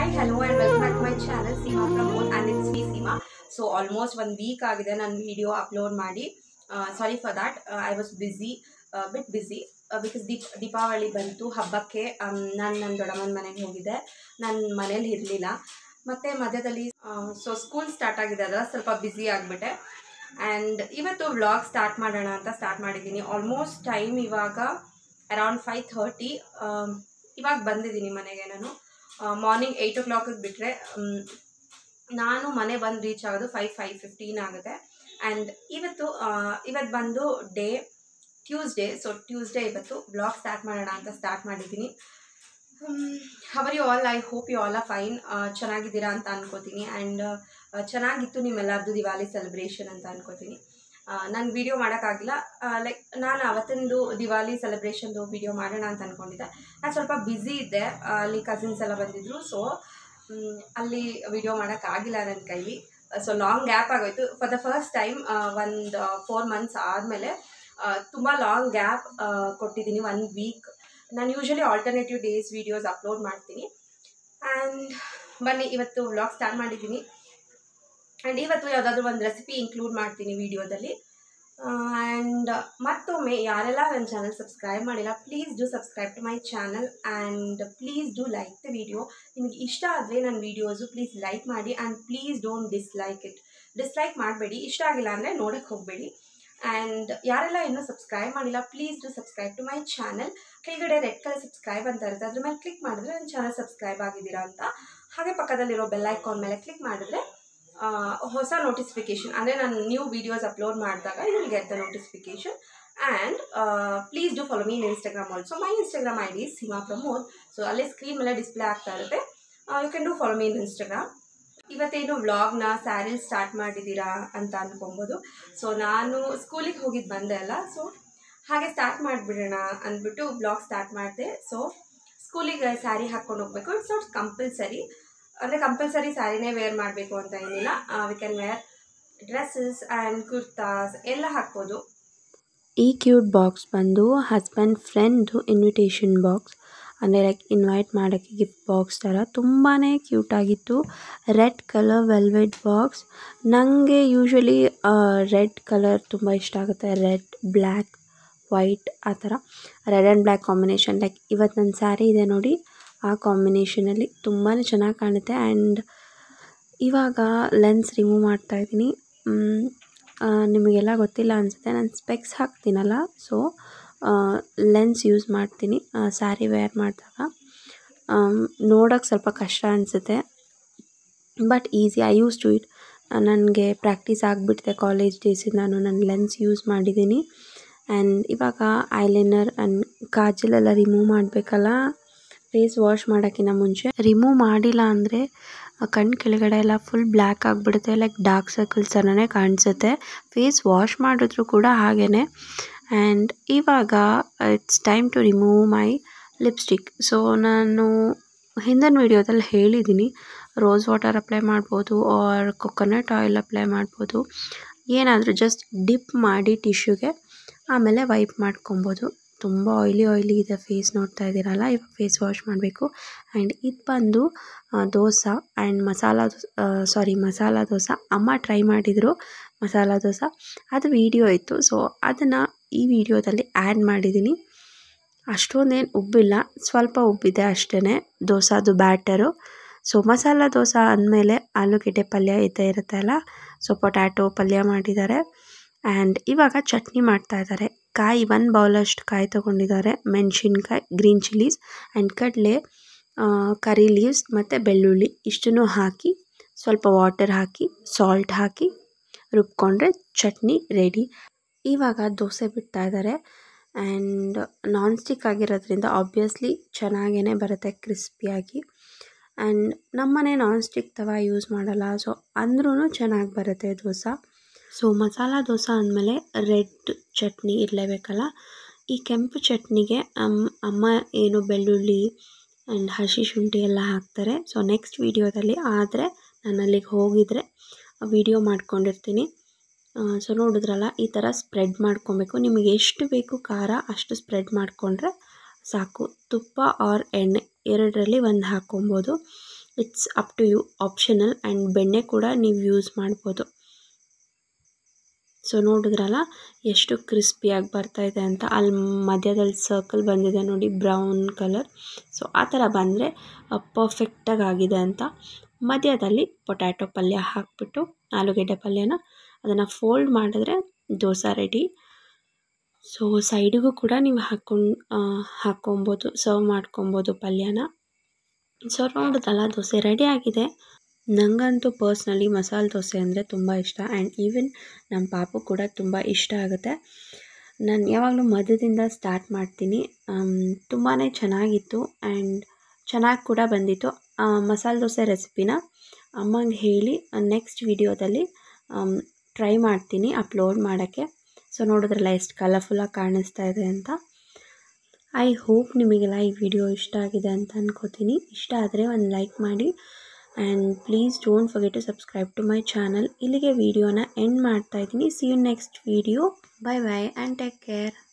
hi hello and welcome back my channel Seema Pramod and it's me Seema so almost ಒಂದು week ಆಗಿದೆ ನಾನು video upload ಮಾಡಿ sorry for that I was busy bit busy because Deep Deepavali ಬಂತು ಹಬ್ಬಕ್ಕೆ ನಾನು ನನ್ನ ದೊಡ್ಡಮ್ಮನ ಮನೆಗೆ ಹೋಗಿದ್ದೆ ನನ್ನ ಮನೇಲಿ ಇರಲಿಲ್ಲ ಮತ್ತು ಮಧ್ಯದಲ್ಲಿ ಸೊ ಸ್ಕೂಲ್ ಸ್ಟಾರ್ಟ್ ಆಗಿದೆ ಅಲ್ಲ ಸ್ವಲ್ಪ ಬ್ಯುಸಿ ಆಗಿಬಿಟ್ಟೆ ಆ್ಯಂಡ್ ಇವತ್ತು ವ್ಲಾಗ್ ಸ್ಟಾರ್ಟ್ ಮಾಡೋಣ ಅಂತ ಸ್ಟಾರ್ಟ್ ಮಾಡಿದ್ದೀನಿ ಆಲ್ಮೋಸ್ಟ್ ಟೈಮ್ ಇವಾಗ ಅರೌಂಡ್ ಫೈವ್ ಥರ್ಟಿ ಇವಾಗ ಬಂದಿದ್ದೀನಿ ಮನೆಗೆ ನಾನು ಮಾರ್ನಿಂಗ್ ಏಯ್ಟ್ ಓ ಕ್ಲಾಕಿಗೆ ಬಿಟ್ಟರೆ ನಾನು ಮನೆ ಬಂದು ರೀಚ್ ಆಗೋದು ಫೈವ್ ಫೈವ್ ಫಿಫ್ಟೀನ್ ಆಗುತ್ತೆ ಆ್ಯಂಡ್ ಇವತ್ತು ಇವತ್ತು ಬಂದು ಡೇ ಟ್ಯೂಸ್ಡೇ ಸೊ ಟ್ಯೂಸ್ಡೇ ಇವತ್ತು ಬ್ಲಾಗ್ ಸ್ಟಾರ್ಟ್ ಮಾಡೋಣ ಅಂತ ಸ್ಟಾರ್ಟ್ ಮಾಡಿದ್ದೀನಿ how are you all I hope you all are fine ಚೆನ್ನಾಗಿದ್ದೀರಾ ಅಂತ ಅನ್ಕೋತೀನಿ ಆ್ಯಂಡ್ ಚೆನ್ನಾಗಿತ್ತು ನಿಮ್ಮೆಲ್ಲರದು ದಿವಾಲಿ ಸೆಲೆಬ್ರೇಷನ್ ಅಂತ ಅನ್ಕೋತೀನಿ ನಾನು ವೀಡಿಯೋ ಮಾಡೋಕ್ಕಾಗಿಲ್ಲ ಲೈಕ್ ನಾನು ಅವತ್ತಿಂದು ದಿವಾಲಿ ಸೆಲೆಬ್ರೇಷನ್ದು ವೀಡಿಯೋ ಮಾಡೋಣ ಅಂತ ಅಂದ್ಕೊಂಡಿದ್ದೆ ನಾನು ಸ್ವಲ್ಪ ಬ್ಯುಸಿ ಇದ್ದೆ ಅಲ್ಲಿ ಕಸಿನ್ಸ್ ಎಲ್ಲ ಬಂದಿದ್ದರು ಸೊ ಅಲ್ಲಿ ವಿಡಿಯೋ ಮಾಡೋಕ್ಕಾಗಿಲ್ಲ ನನ್ನ ಕೈಲಿ ಸೊ ಲಾಂಗ್ ಗ್ಯಾಪ್ ಆಗೋಯ್ತು ಫಾರ್ ದ ಫಸ್ಟ್ ಟೈಮ್ ಒಂದು ಫೋರ್ ಮಂತ್ಸ್ ಆದಮೇಲೆ ತುಂಬ ಲಾಂಗ್ ಗ್ಯಾಪ್ ಕೊಟ್ಟಿದ್ದೀನಿ ಒನ್ ವೀಕ್ ನಾನು usually alternative days videos upload ಮಾಡ್ತೀನಿ ಆ್ಯಂಡ್ ಬನ್ನಿ ಇವತ್ತು ವ್ಲಾಗ್ ಸ್ಟಾರ್ಟ್ ಮಾಡಿದ್ದೀನಿ ಆ್ಯಂಡ್ ಇವತ್ತು ಯಾವುದಾದ್ರೂ ಒಂದು ರೆಸಿಪಿ ಇನ್ಕ್ಲೂಡ್ ಮಾಡ್ತೀನಿ ವೀಡಿಯೋದಲ್ಲಿ ಆ್ಯಂಡ್ ಮತ್ತೊಮ್ಮೆ ಯಾರೆಲ್ಲ ನನ್ನ ಚಾನಲ್ ಸಬ್ಸ್ಕ್ರೈಬ್ ಮಾಡಿಲ್ಲ please do subscribe to my channel and please do like the video ನಿಮಗೆ ಇಷ್ಟ ಆದರೆ ನನ್ನ ವೀಡಿಯೋಸು ಪ್ಲೀಸ್ ಲೈಕ್ ಮಾಡಿ and please don't dislike it dislike ಮಾಡಬೇಡಿ ಇಷ್ಟ ಆಗಿಲ್ಲ ಅಂದರೆ ನೋಡೋಕ್ಕೆ ಹೋಗಬೇಡಿ ಆ್ಯಂಡ್ ಯಾರೆಲ್ಲ ಇನ್ನೂ ಸಬ್ಸ್ಕ್ರೈಬ್ ಮಾಡಿಲ್ಲ please do subscribe to my channel ಕೆಳಗಡೆ ರೆಡ್ ಕಲರ್ ಸಬ್ಸ್ಕ್ರೈಬ್ ಅಂತ ಇರುತ್ತೆ ಅದ್ರ ಮೇಲೆ ಕ್ಲಿಕ್ ಮಾಡಿದ್ರೆ ನನ್ನ ಚಾನಲ್ ಸಬ್ಸ್ಕ್ರೈಬ್ ಆಗಿದ್ದೀರಾ ಅಂತ ಹಾಗೆ ಪಕ್ಕದಲ್ಲಿರೋ ಬೆಲ್ ಐಕಾನ್ ಮೇಲೆ ಕ್ಲಿಕ್ ಮಾಡಿದ್ರೆ ಹೊಸ ನೋಟಿಫಿಕೇಷನ್ ಅಂದರೆ ನಾನು ನ್ಯೂ ವೀಡಿಯೋಸ್ ಅಪ್ಲೋಡ್ ಮಾಡಿದಾಗ you will get the notification and please do follow me in Instagram also my Instagram I D Seema Pramod so ಅಲ್ಲೇ ಸ್ಕ್ರೀನ್ ಮೇಲೆ ಡಿಸ್ಪ್ಲೇ ಆಗ್ತಾ ಇರುತ್ತೆ you can do follow me in Instagram ಇವತ್ತೇನು ವ್ಲಾಗ್ನ ಸ್ಯಾರಿಲ್ start ಮಾಡಿದ್ದೀರಾ ಅಂತ ಅಂದ್ಕೊಬೋದು so ನಾನು ಸ್ಕೂಲಿಗೆ ಹೋಗಿದ್ದು ಬಂದೆ ಅಲ್ಲ ಸೊ ಹಾಗೆ ಸ್ಟಾರ್ಟ್ ಮಾಡಿಬಿಡೋಣ ಅಂದ್ಬಿಟ್ಟು ವ್ಲಾಗ್ ಸ್ಟಾರ್ಟ್ ಮಾಡಿದೆ ಸೊ ಸ್ಕೂಲಿಗೆ ಸ್ಯಾರಿ ಹಾಕ್ಕೊಂಡು ಹೋಗಬೇಕು ಇಟ್ಸ್ ನಾಟ್ ಕಂಪಲ್ಸರಿ ಅಂದರೆ ಕಂಪಲ್ಸರಿ ಸ್ಯಾರಿನೇ ವೇರ್ ಮಾಡಬೇಕು ಅಂತ ಏನಿಲ್ಲ we can wear dresses and kurtas ಎಲ್ಲ ಹಾಕ್ಬೋದು ಈ ಕ್ಯೂಟ್ ಬಾಕ್ಸ್ ಬಂದು ಹಸ್ಬೆಂಡ್ ಫ್ರೆಂಡ್ದು ಇನ್ವಿಟೇಷನ್ ಬಾಕ್ಸ್ ಅಂದರೆ ಲೈಕ್ ಇನ್ವೈಟ್ ಮಾಡೋಕ್ಕೆ ಗಿಫ್ಟ್ ಬಾಕ್ಸ್ ಥರ ತುಂಬಾ ಕ್ಯೂಟಾಗಿತ್ತು ರೆಡ್ ಕಲರ್ ವೆಲ್ವೆಟ್ ಬಾಕ್ಸ್ ನನಗೆ ಯೂಶ್ವಲಿ ರೆಡ್ ಕಲರ್ ತುಂಬ ಇಷ್ಟ ಆಗುತ್ತೆ ರೆಡ್ ಬ್ಲ್ಯಾಕ್ ವೈಟ್ ಆ ಥರ red and black combination like ಇವತ್ತು ನನ್ನ ಸ್ಯಾರಿ ಇದೆ ನೋಡಿ ಆ ಕಾಂಬಿನೇಷನಲ್ಲಿ ತುಂಬಾ ಚೆನ್ನಾಗಿ ಕಾಣುತ್ತೆ ಆ್ಯಂಡ್ ಇವಾಗ ಲೆನ್ಸ್ ರಿಮೂವ್ ಮಾಡ್ತಾಯಿದ್ದೀನಿ ನಿಮಗೆಲ್ಲ ಗೊತ್ತಿಲ್ಲ ಅನಿಸುತ್ತೆ ನಾನು ಸ್ಪೆಕ್ಸ್ ಹಾಕ್ತೀನಲ್ಲ ಸೊ ಲೆನ್ಸ್ ಯೂಸ್ ಮಾಡ್ತೀನಿ ಸ್ಯಾರಿ ವೇರ್ ಮಾಡಿದಾಗ ನೋಡೋಕ್ಕೆ ಸ್ವಲ್ಪ ಕಷ್ಟ ಅನಿಸುತ್ತೆ but easy I use to it ನನಗೆ ಪ್ರಾಕ್ಟೀಸ್ ಆಗಿಬಿಟ್ಟಿದೆ ಕಾಲೇಜ್ ಡೇಸಿಂದ ನಾನು ನನ್ನ ಲೆನ್ಸ್ ಯೂಸ್ ಮಾಡಿದ್ದೀನಿ ಆ್ಯಂಡ್ ಇವಾಗ ಐಲೈನರ್ ಆ್ಯಂಡ್ ಕಾಜಲೆಲ್ಲ ರಿಮೂವ್ ಮಾಡಬೇಕಲ್ಲ ಫೇಸ್ ವಾಶ್ ಮಾಡೋಕ್ಕಿಂತ ಮುಂಚೆ ರಿಮೂವ್ ಮಾಡಿಲ್ಲ ಅಂದರೆ ಕಣ್ಣು ಕೆಳಗಡೆ ಎಲ್ಲ ಫುಲ್ ಬ್ಲ್ಯಾಕ್ ಆಗಿಬಿಡುತ್ತೆ ಲೈಕ್ ಡಾರ್ಕ್ ಸರ್ಕಲ್ಸ್ ಥರನೇ ಕಾಣಿಸುತ್ತೆ ಫೇಸ್ ವಾಶ್ ಮಾಡಿದ್ರು ಕೂಡ ಹಾಗೇ ಆ್ಯಂಡ್ ಇವಾಗ it's time to remove my lipstick so ನಾನು ಹಿಂದಿನ ವೀಡಿಯೋದಲ್ಲಿ ಹೇಳಿದ್ದೀನಿ ರೋಸ್ ವಾಟರ್ ಅಪ್ಲೈ ಮಾಡ್ಬೋದು ಆರ್ ಕೊಕೊನಟ್ ಆಯಿಲ್ ಅಪ್ಲೈ ಮಾಡ್ಬೋದು ಏನಾದರೂ ಜಸ್ಟ್ ಡಿಪ್ ಮಾಡಿ ಟಿಶ್ಯೂಗೆ ಆಮೇಲೆ ವೈಪ್ ಮಾಡ್ಕೊಬೋದು ತುಂಬ ಆಯ್ಲಿ ಆಯ್ಲಿ ಇದೆ ಫೇಸ್ ನೋಡ್ತಾ ಇದ್ದೀರಲ್ಲ ಇವಾಗ ಫೇಸ್ ವಾಶ್ ಮಾಡಬೇಕು ಆ್ಯಂಡ್ ಇದು ಬಂದು ದೋಸೆ ಆ್ಯಂಡ್ ಮಸಾಲ ಸಾರಿ ಮಸಾಲ ದೋಸೆ ಅಮ್ಮ ಟ್ರೈ ಮಾಡಿದರು ಮಸಾಲ ದೋಸೆ ಅದು ವೀಡಿಯೋ ಇತ್ತು ಸೊ ಅದನ್ನು ಈ ವಿಡಿಯೋದಲ್ಲಿ ಆ್ಯಡ್ ಮಾಡಿದ್ದೀನಿ ಅಷ್ಟೊಂದೇನು ಉಬ್ಬಿಲ್ಲ ಸ್ವಲ್ಪ ಉಬ್ಬಿದೆ ಅಷ್ಟೇ ದೋಸಾದು ಬ್ಯಾಟರು ಸೊ ಮಸಾಲ ದೋಸೆ ಅಂದಮೇಲೆ ಆಲೂಗೆಡ್ಡೆ ಪಲ್ಯ ಇದ್ದೇ ಇರುತ್ತೆ ಅಲ್ಲ ಸೊ ಪೊಟ್ಯಾಟೊ ಪಲ್ಯ ಮಾಡಿದ್ದಾರೆ ಆ್ಯಂಡ್ ಇವಾಗ ಚಟ್ನಿ ಮಾಡ್ತಾ ಇದ್ದಾರೆ ಕಾಯಿ ಒಂದು ಬೌಲಷ್ಟು ಕಾಯಿ ತೊಗೊಂಡಿದ್ದಾರೆ ಮೆಣಸಿನ್ಕಾಯಿ ಗ್ರೀನ್ ಚಿಲ್ಲೀಸ್ ಆ್ಯಂಡ್ ಕಡಲೆ ಕರಿ ಲೀವ್ಸ್ ಮತ್ತು ಬೆಳ್ಳುಳ್ಳಿ ಇಷ್ಟನ್ನು ಹಾಕಿ ಸ್ವಲ್ಪ ವಾಟರ್ ಹಾಕಿ ಸಾಲ್ಟ್ ಹಾಕಿ ರುಬ್ಕೊಂಡ್ರೆ ಚಟ್ನಿ ರೆಡಿ ಇವಾಗ ದೋಸೆ ಬಿಡ್ತಾ ಇದ್ದಾರೆ ಆ್ಯಂಡ್ ನಾನ್ ಸ್ಟಿಕ್ ಆಗಿರೋದ್ರಿಂದ ಆಬ್ವಿಯಸ್ಲಿ ಚೆನ್ನಾಗೇ ಬರುತ್ತೆ ಕ್ರಿಸ್ಪಿಯಾಗಿ ಆ್ಯಂಡ್ ನಮ್ಮನೆ ನಾನ್ ಸ್ಟಿಕ್ ತವ ಯೂಸ್ ಮಾಡಲ್ಲ ಸೊ ಅಂದ್ರೂ ಚೆನ್ನಾಗಿ ಬರುತ್ತೆ ದೋಸೆ ಸೊ ಮಸಾಲ ದೋಸೆ ಅಂದಮೇಲೆ ರೆಡ್ ಚಟ್ನಿ ಇರಲೇಬೇಕಲ್ಲ ಈ ಕೆಂಪು ಚಟ್ನಿಗೆ ಅಮ್ಮ ಏನು ಬೆಳ್ಳುಳ್ಳಿ ಆ್ಯಂಡ್ ಹಸಿ ಶುಂಠಿ ಎಲ್ಲ ಹಾಕ್ತಾರೆ ಸೊ ನೆಕ್ಸ್ಟ್ ವೀಡಿಯೋದಲ್ಲಿ ಆದರೆ ನಾನು ಅಲ್ಲಿಗೆ ಹೋಗಿದರೆ ವಿಡಿಯೋ ಮಾಡ್ಕೊಂಡಿರ್ತೀನಿ ಸೊ ನೋಡಿದ್ರಲ್ಲ ಈ ಥರ ಸ್ಪ್ರೆಡ್ ಮಾಡ್ಕೊಬೇಕು ನಿಮಗೆ ಎಷ್ಟು ಬೇಕು ಖಾರ ಅಷ್ಟು ಸ್ಪ್ರೆಡ್ ಮಾಡಿಕೊಂಡ್ರೆ ಸಾಕು ತುಪ್ಪ ಆರ್ ಎಣ್ಣೆ ಎರಡರಲ್ಲಿ ಒಂದು ಹಾಕ್ಕೊಬೋದು it's up to you optional and ಬೆಣ್ಣೆ ಕೂಡ ನೀವು ಯೂಸ್ ಮಾಡ್ಬೋದು ಸೊ ನೋಡಿದ್ರಲ್ಲ ಎಷ್ಟು ಕ್ರಿಸ್ಪಿಯಾಗಿ ಬರ್ತಾಯಿದೆ ಅಂತ ಅಲ್ಲಿ ಮಧ್ಯದಲ್ಲಿ ಸರ್ಕಲ್ ಬಂದಿದೆ ನೋಡಿ ಬ್ರೌನ್ ಕಲರ್ ಸೊ ಆ ಥರ ಬಂದರೆ ಪರ್ಫೆಕ್ಟಾಗಿ ಆಗಿದೆ ಅಂತ ಮಧ್ಯದಲ್ಲಿ ಪೊಟ್ಯಾಟೊ ಪಲ್ಯ ಹಾಕಿಬಿಟ್ಟು ಆಲೂಗೆಡ್ಡೆ ಪಲ್ಯನ ಅದನ್ನು ಫೋಲ್ಡ್ ಮಾಡಿದ್ರೆ ದೋಸೆ ರೆಡಿ ಸೊ ಸೈಡಿಗೂ ಕೂಡ ನೀವು ಹಾಕ್ಕೊಂಡು ಹಾಕ್ಕೊಬೋದು ಸರ್ವ್ ಮಾಡ್ಕೊಬೋದು ಪಲ್ಯನ ಸೊ ನೋಡಿದ್ರಲ್ಲ ದೋಸೆ ರೆಡಿ ಆಗಿದೆ ನನಗಂತೂ ಪರ್ಸ್ನಲಿ ಮಸಾಲೆ ದೋಸೆ ಅಂದರೆ ತುಂಬ ಇಷ್ಟ ಆ್ಯಂಡ್ ಈವನ್ ನಮ್ಮ ಪಾಪು ಕೂಡ ತುಂಬ ಇಷ್ಟ ಆಗುತ್ತೆ ನಾನು ಯಾವಾಗಲೂ ಮಧ್ಯದಿಂದ ಸ್ಟಾರ್ಟ್ ಮಾಡ್ತೀನಿ ತುಂಬಾ ಚೆನ್ನಾಗಿತ್ತು ಆ್ಯಂಡ್ ಚೆನ್ನಾಗಿ ಕೂಡ ಬಂದಿತ್ತು ಮಸಾಲೆ ದೋಸೆ ರೆಸಿಪಿನ ಅಮ್ಮಂಗೆ ಹೇಳಿ ನೆಕ್ಸ್ಟ್ ವಿಡಿಯೋದಲ್ಲಿ ಟ್ರೈ ಮಾಡ್ತೀನಿ ಅಪ್ಲೋಡ್ ಮಾಡೋಕ್ಕೆ ಸೊ ನೋಡಿದ್ರಲ್ಲ ಎಷ್ಟು ಕಲರ್ಫುಲ್ಲಾಗಿ ಕಾಣಿಸ್ತಾ ಇದೆ ಅಂತ ಐ ಹೋಪ್ ನಿಮಗೆಲ್ಲ ಈ ವಿಡಿಯೋ ಇಷ್ಟ ಆಗಿದೆ ಅಂತ ಅನ್ಕೋತೀನಿ ಇಷ್ಟ ಆದರೆ ಒಂದು ಲೈಕ್ ಮಾಡಿ and please don't forget to subscribe to my channel ಇಲ್ಲಿಗೆ ವಿಡಿಯೋನ ಎಂಡ್ ಮಾಡ್ತಾ ಇದ್ದೀನಿ see you next video bye bye and take care